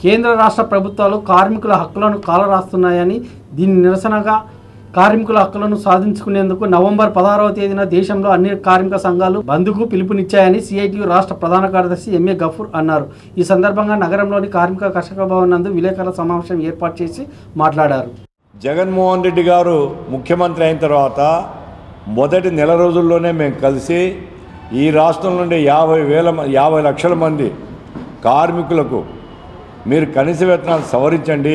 కేంద్ర రాష్ట్ర ప్రభుత్వాలు కార్మికుల హక్కులను కాలరాస్తున్నాయని దీని నిరసనగా కార్మికుల హక్కులను సాధించుకునేందుకు నవంబర్ పదహారవ తేదీన దేశంలో అన్ని కార్మిక సంఘాలు బంద్కు పిలుపునిచ్చాయని సిఐటియు రాష్ట్ర ప్రధాన కార్యదర్శి ఎంఏ గఫూర్ అన్నారు ఈ సందర్భంగా నగరంలోని కార్మిక కర్షక భవన్ నందు విలేకరుల సమావేశం ఏర్పాటు చేసి మాట్లాడారు జగన్మోహన్ రెడ్డి గారు ముఖ్యమంత్రి అయిన తర్వాత మొదటి నెల రోజుల్లోనే మేము కలిసి ఈ రాష్ట్రం నుండి యాభై వేల మ- యాభై లక్షల మంది కార్మికులకు మీరు కనీస వేతనాలు సవరించండి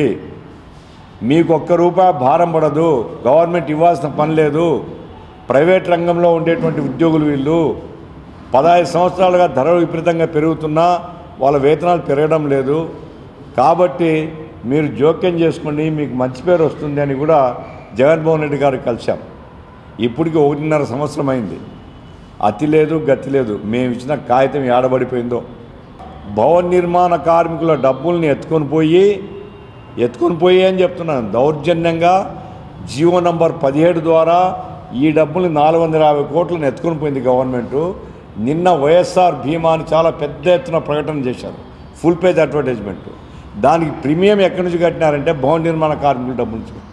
మీకు ఒక్క రూపాయి భారం పడదు గవర్నమెంట్ ఇవ్వాల్సిన పని లేదు ప్రైవేట్ రంగంలో ఉండేటువంటి ఉద్యోగులు వీళ్ళు పదహైదు సంవత్సరాలుగా ధరలు విపరీతంగా పెరుగుతున్నా వాళ్ళ వేతనాలు పెరగడం లేదు కాబట్టి మీరు జోక్యం చేసుకోండి మీకు మంచి పేరు వస్తుంది అని కూడా జగన్మోహన్ రెడ్డి గారు కలిశాం ఇప్పటికి ఒకటిన్నర సంవత్సరం అయింది అతి లేదు గతి లేదు మేము ఇచ్చిన కాగితం ఏడబడిపోయిందో భవన నిర్మాణ కార్మికుల డబ్బుల్ని ఎత్తుకొని పోయి ఎత్తుకొని పోయి అని చెప్తున్నాను దౌర్జన్యంగా జీవో నంబర్ పదిహేడు ద్వారా ఈ డబ్బుల్ని నాలుగు వందల యాభై కోట్లను ఎత్తుకొని పోయింది గవర్నమెంట్ నిన్న వైఎస్ఆర్ భీమాని చాలా పెద్ద ఎత్తున ప్రకటన చేశారు ఫుల్ పేజ్ అడ్వర్టైజ్మెంట్ దానికి ప్రీమియం ఎక్కడి నుంచి కట్టినారంటే భవన నిర్మాణ కార్మికుల డబ్బు నుంచి కట్టినారు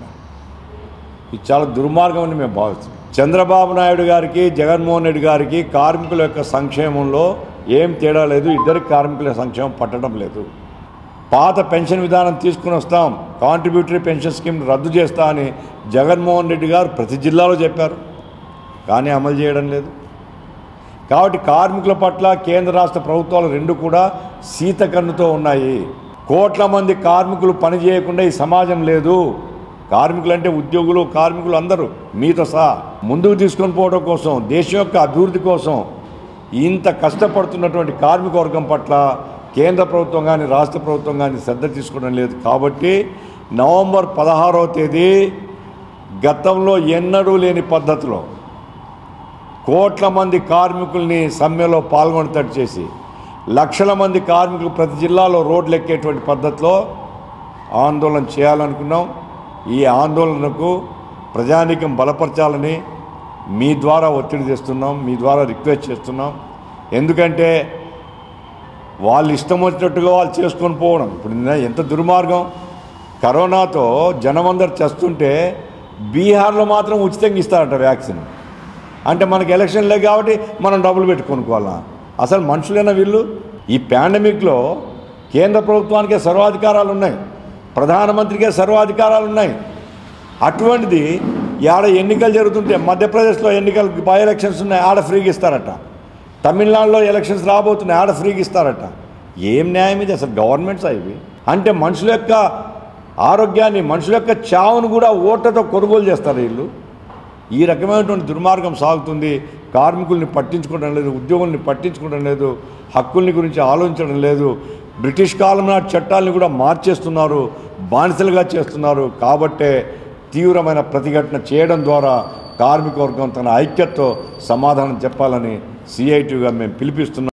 ఇది చాలా దుర్మార్గం అని మేము భావిస్తున్నాం చంద్రబాబు నాయుడు గారికి జగన్మోహన్ రెడ్డి గారికి కార్మికుల యొక్క సంక్షేమంలో ఏం తేడా లేదు ఇద్దరి కార్మికుల సంక్షేమం పట్టడం లేదు పాత పెన్షన్ విధానం తీసుకుని వస్తాం కాంట్రిబ్యూటరీ పెన్షన్ స్కీమ్ రద్దు చేస్తా అని జగన్మోహన్ రెడ్డి గారు ప్రతి జిల్లాలో చెప్పారు కానీ అమలు చేయడం లేదు కాబట్టి కార్మికుల పట్ల కేంద్ర రాష్ట్ర ప్రభుత్వాలు రెండు కూడా సీతకన్నుతో ఉన్నాయి కోట్ల మంది కార్మికులు పని చేయకుండా ఈ సమాజం లేదు కార్మికులు అంటే ఉద్యోగులు కార్మికులు అందరూ మీతో సహా ముందుకు తీసుకొని పోవడం కోసం దేశం యొక్క అభివృద్ధి కోసం ఇంత కష్టపడుతున్నటువంటి కార్మిక వర్గం పట్ల కేంద్ర ప్రభుత్వం కానీ రాష్ట్ర ప్రభుత్వం కానీ శ్రద్ధ తీసుకోవడం లేదు కాబట్టి నవంబర్ పదహారవ తేదీ గతంలో ఎన్నడూ లేని పద్ధతిలో కోట్ల మంది కార్మికుల్ని సమ్మెలో పాల్గొనేటట్టు చేసి లక్షల మంది కార్మికులు ప్రతి జిల్లాలో రోడ్లు ఎక్కేటువంటి పద్ధతిలో ఆందోళన చేయాలనుకున్నాం ఈ ఆందోళనకు ప్రజానీకం బలపరచాలని మీ ద్వారా ఒత్తిడి తెస్తున్నాం మీ ద్వారా రిక్వెస్ట్ చేస్తున్నాం ఎందుకంటే వాళ్ళు ఇష్టం వచ్చినట్టుగా వాళ్ళు చేసుకొని పోవడం ఇప్పుడు నిన్న ఎంత దుర్మార్గం కరోనాతో జనమందరు చేస్తుంటే బీహార్లో మాత్రం ఉచితంగా ఇస్తారట వ్యాక్సిన్ అంటే మనకి ఎలక్షన్ లేదు కాబట్టి మనం డబ్బులు పెట్టి కొనుక్కోవాలా అసలు మనుషులైన వీళ్ళు ఈ పాండమిక్లో కేంద్ర ప్రభుత్వానికే సర్వాధికారాలు ఉన్నాయి ప్రధానమంత్రికే సర్వాధికారాలు ఉన్నాయి అటువంటిది ఆడ ఎన్నికలు జరుగుతుంటే మధ్యప్రదేశ్లో ఎన్నికలు బై ఎలక్షన్స్ ఉన్నాయి ఆడ ఫ్రీగా ఇస్తారట తమిళనాడులో ఎలక్షన్స్ రాబోతున్నాయి ఆడ ఫ్రీగా ఇస్తారట ఏం న్యాయం ఇది అసలు గవర్నమెంట్స్ ఇవి అంటే మనుషుల యొక్క ఆరోగ్యాన్ని మనుషుల యొక్క చావును కూడా ఓట్లతో కొనుగోలు చేస్తారు వీళ్ళు ఈ రకమైనటువంటి దుర్మార్గం సాగుతుంది కార్మికుల్ని పట్టించుకోవడం లేదు ఉద్యోగుల్ని పట్టించుకోవడం లేదు హక్కుల్ని గురించి ఆలోచించడం లేదు బ్రిటిష్ కాలం నాటి చట్టాలను కూడా మార్చేస్తున్నారు బానిసలుగా చేస్తున్నారు కాబట్టే తీవ్రమైన ప్రతిఘటన చేయడం ద్వారా కార్మిక వర్గం తన ఐక్యతతో సమాధానం చెప్పాలని సిఐటిగా మేము పిలిపిస్తున్నాం